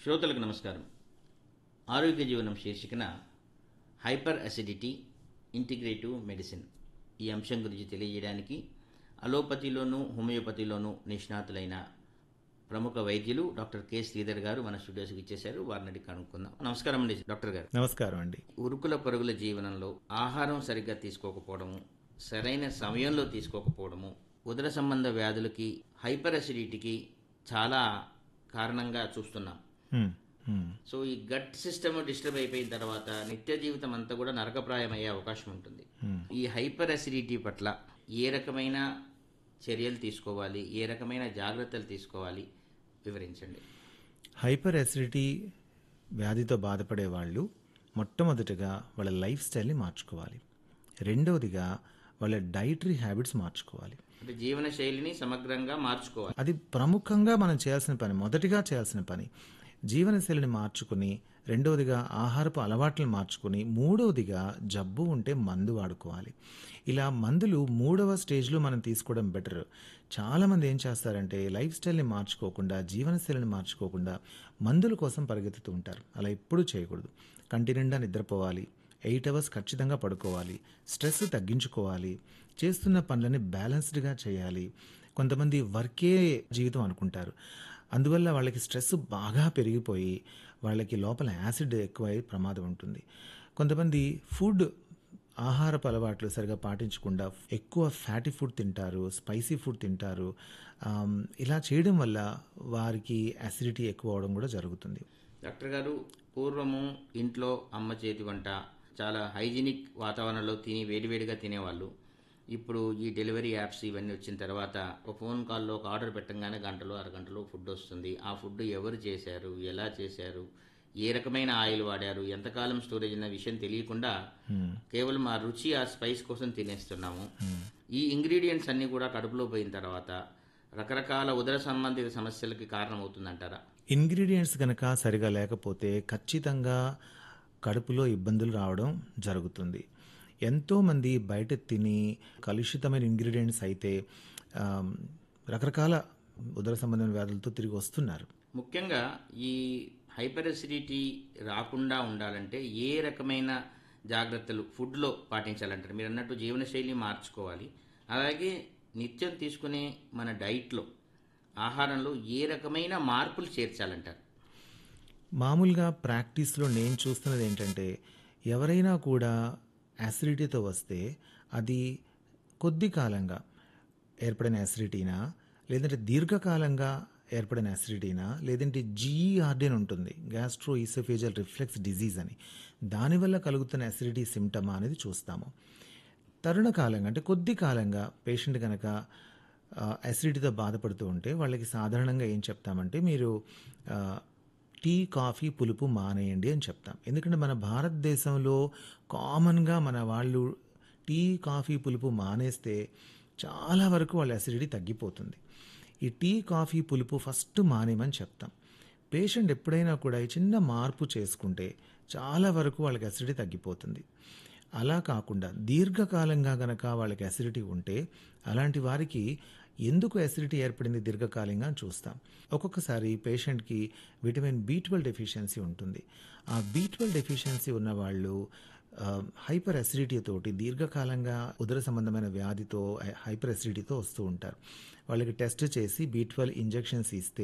శ్రోతలకు నమస్కారం ఆరోగ్య జీవనం శీర్షికన హైపర్ అసిడిటీ ఇంటిగ్రేటివ్ మెడిసిన్ ఈ అంశం గురించి తెలియజేయడానికి అలోపతిలోను హోమియోపతిలోను నిష్ణాతులైన ప్రముఖ వైద్యులు డాక్టర్ కె శ్రీధర్ గారు మన స్టూడియోస్కి ఇచ్చేశారు వారిని అడిగి కనుక్కుందాం నమస్కారం అండి డాక్టర్ గారు నమస్కారం అండి ఉరుకుల పరుగుల జీవనంలో ఆహారం సరిగ్గా తీసుకోకపోవడము సరైన సమయంలో తీసుకోకపోవడము ఉదర సంబంధ వ్యాధులకి హైపర్ అసిడిటీకి చాలా కారణంగా చూస్తున్నాం హ్మ్, హ్మ్. సో ఈ గట్ సిస్టమ్ డిస్టర్బ్ అయిపోయిన తర్వాత నిత్య జీవితం అంతా కూడా నరకప్రాయం అయ్యే అవకాశం ఉంటుంది ఈ హైపర్ అసిడిటీ పట్ల ఏ రకమైన చర్యలు తీసుకోవాలి ఏ రకమైన జాగ్రత్తలు తీసుకోవాలి వివరించండి హైపర్ అసిడిటీ వ్యాధితో బాధపడే వాళ్ళు మొట్టమొదటిగా వాళ్ళ లైఫ్ స్టైల్ని మార్చుకోవాలి రెండవదిగా వాళ్ళ డైటరీ హ్యాబిట్స్ మార్చుకోవాలి అంటే జీవన శైలిని సమగ్రంగా మార్చుకోవాలి అది ప్రముఖంగా మనం చేయాల్సిన పని మొదటిగా చేయాల్సిన పని జీవనశైలిని మార్చుకుని రెండవదిగా ఆహారపు అలవాట్లను మార్చుకుని మూడవదిగా జబ్బు ఉంటే మందు వాడుకోవాలి ఇలా మందులు మూడవ స్టేజ్లో మనం తీసుకోవడం బెటర్ చాలామంది ఏం చేస్తారంటే లైఫ్ స్టైల్ని మార్చుకోకుండా జీవనశైలిని మార్చుకోకుండా మందుల కోసం పరిగెత్తుతూ ఉంటారు అలా ఎప్పుడూ చేయకూడదు కంటి నిండా నిద్రపోవాలి ఎయిట్ అవర్స్ ఖచ్చితంగా పడుకోవాలి స్ట్రెస్ తగ్గించుకోవాలి చేస్తున్న పనులని బ్యాలెన్స్డ్గా చేయాలి కొంతమంది వర్కే జీవితం అనుకుంటారు అందువల్ల వాళ్ళకి స్ట్రెస్ బాగా పెరిగిపోయి వాళ్ళకి లోపల యాసిడ్ ఎక్కువై ప్రమాదం ఉంటుంది కొంతమంది ఫుడ్ ఆహారపు అలవాట్లు సరిగా పాటించకుండా ఎక్కువ ఫ్యాటీ ఫుడ్ తింటారు స్పైసీ ఫుడ్ తింటారు ఆమ్, ఇలా చేయడం వల్ల వారికి యాసిడిటీ ఎక్కువ అవడం కూడా జరుగుతుంది డాక్టర్ గారు పూర్వము ఇంట్లో అమ్మ చేతి వంట చాలా హైజీనిక్ వాతావరణంలో తిని వేడివేడిగా తినేవాళ్ళు ఇప్పుడు ఈ డెలివరీ యాప్స్ ఇవన్నీ వచ్చిన తర్వాత ఒక ఫోన్ కాల్లో ఒక ఆర్డర్ పెట్టంగానే గంటలో అరగంటలో ఫుడ్ వస్తుంది ఆ ఫుడ్ ఎవరు చేశారు ఎలా చేశారు ఏ రకమైన ఆయిల్ వాడారు ఎంతకాలం స్టోరేజ్ అన్న విషయం తెలియకుండా కేవలం ఆ రుచి ఆ స్పైస్ కోసం తినేస్తున్నాము ఈ ఇంగ్రీడియంట్స్ అన్నీ కూడా కడుపులో పోయిన తర్వాత రకరకాల ఉదర సంబంధిత సమస్యలకి కారణమవుతుందంటారా ఇంగ్రీడియంట్స్ కనుక సరిగా లేకపోతే ఖచ్చితంగా కడుపులో ఇబ్బందులు రావడం జరుగుతుంది ఎంతోమంది బయట తిని కలుషితమైన ఇంగ్రీడియంట్స్ అయితే ఆమ్, రకరకాల ఉదర సంబంధమైన వ్యాధులతో తిరిగి వస్తున్నారు ముఖ్యంగా ఈ హైపర్ అసిడిటీ రాకుండా ఉండాలంటే ఏ రకమైన జాగ్రత్తలు ఫుడ్లో పాటించాలంటారు మీరు అన్నట్టు జీవనశైలి మార్చుకోవాలి అలాగే నిత్యం తీసుకునే మన డైట్లో ఆహారంలో ఏ రకమైన మార్పులు చేర్చాలంటారు మామూలుగా ప్రాక్టీస్లో నేను చూస్తున్నది ఏంటంటే ఎవరైనా కూడా యాసిడిటీతో వస్తే అది కొద్ది కాలంగా ఏర్పడిన యాసిడిటీనా లేదంటే దీర్ఘకాలంగా ఏర్పడిన యాసిడిటీనా లేదంటే జీఈఆర్డీ అని ఉంటుంది గ్యాస్ట్రో ఈసోఫేజల్ రిఫ్లెక్స్ డిజీజ్ అని దానివల్ల కలుగుతున్న యాసిడిటీ సిమ్టమా అనేది చూస్తాము తరుణ కాలంగా అంటే కొద్ది కాలంగా పేషెంట్ కనుక అసిడిటీతో బాధపడుతూ ఉంటే వాళ్ళకి సాధారణంగా ఏం చెప్తామంటే మీరు ఆ, టీ కాఫీ పులుపు మానేయండి అని చెప్తాం ఎందుకంటే మన భారతదేశంలో కామన్గా మన వాళ్ళు టీ కాఫీ పులుపు మానేస్తే చాలా వరకు వాళ్ళ అసిడిటీ తగ్గిపోతుంది ఈ టీ కాఫీ పులుపు ఫస్ట్ మానేయమని చెప్తాం పేషెంట్ ఎప్పుడైనా కూడా ఈ చిన్న మార్పు చేసుకుంటే చాలా వరకు వాళ్ళకి అసిడిటీ తగ్గిపోతుంది అలా కాకుండా దీర్ఘకాలంగా గనక వాళ్ళకి అసిడిటీ ఉంటే అలాంటి వారికి ఎందుకు అసిడిటీ ఏర్పడింది దీర్ఘకాలంగా అని చూస్తాం ఒక్కొక్కసారి పేషెంట్కి విటమిన్ బి ట్వెల్వ్ డెఫిషియన్సీ ఉంటుంది ఆ బి ట్వెల్వ్ డెఫిషియన్సీ ఉన్న వాళ్ళు హైపర్ అసిడిటీ తోటి దీర్ఘకాలంగా ఉదర సంబంధమైన వ్యాధితో హైపర్ అసిడిటీతో వస్తూ ఉంటారు వాళ్ళకి టెస్ట్ చేసి బి ట్వెల్వ్ ఇంజెక్షన్స్ ఇస్తే